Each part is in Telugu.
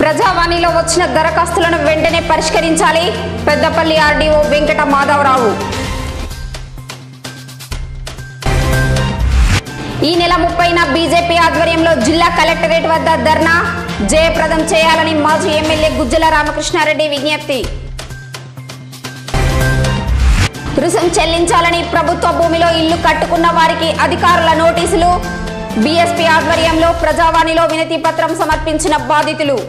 ప్రజావాణిలో వచ్చిన దరఖాస్తులను వెంటనే పరిష్కరించాలి పెద్దపల్లి ఆర్డీఓ వెంకట మాధవరావు ఈ నెల ముప్పైన బీజేపీ ఆధ్వర్యంలో జిల్లా కలెక్టరేట్ వద్ద ధర్నా జయప్రదం చేయాలని మాజీ ఎమ్మెల్యే గుజ్జల రామకృష్ణారెడ్డి విజ్ఞప్తి రుసుం చెల్లించాలని ప్రభుత్వ భూమిలో ఇల్లు కట్టుకున్న వారికి అధికారుల నోటీసులు బీఎస్పీ ఆధ్వర్యంలో ప్రజావాణిలో వినతి పత్రం సమర్పించిన బాధితులు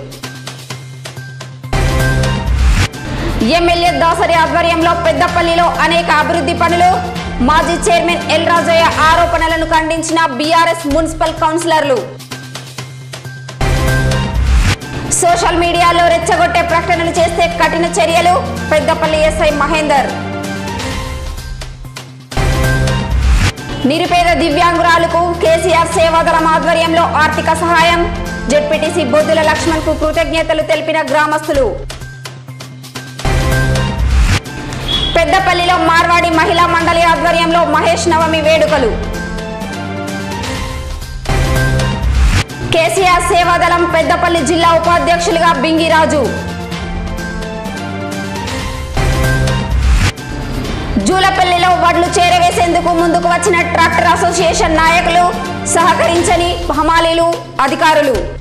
ఎమ్మెల్యే దాసరి ఆధ్వర్యంలో పెద్దపల్లిలో అనేక అభివృద్ధి పనులు మాజీ చైర్మన్ ఎల్ రాజయ్య ఆరోపణలను ఖండించిన బీఆర్ఎస్ మున్సిపల్ కౌన్సిలర్లు సోషల్ మీడియాలో రెచ్చగొట్టే ప్రకటనలు చేస్తే కఠిన చర్యలు పెద్దపల్లి ఎస్ఐ మహేందర్ నిరుపేద దివ్యాంగురాలకు కేసీఆర్ సేవాదళం ఆధ్వర్యంలో ఆర్థిక సహాయం జెడ్పీటీసీ బొద్దుల లక్ష్మణ్ కు కృతజ్ఞతలు తెలిపిన గ్రామస్తులు పెద్దపల్లిలో మార్వాడి మహిళా మండలి ఆధ్వర్యంలో మహేష్ నవమి వేడుకలు కేసీఆర్ సేవాదళం పెద్దపల్లి జిల్లా ఉపాధ్యక్షులుగా బింగిరాజు జూలపల్లిలో వడ్లు చేరవేసేందుకు ముందుకు వచ్చిన ట్రాక్టర్ అసోసియేషన్ నాయకులు సహకరించని హమాలీలు అధికారులు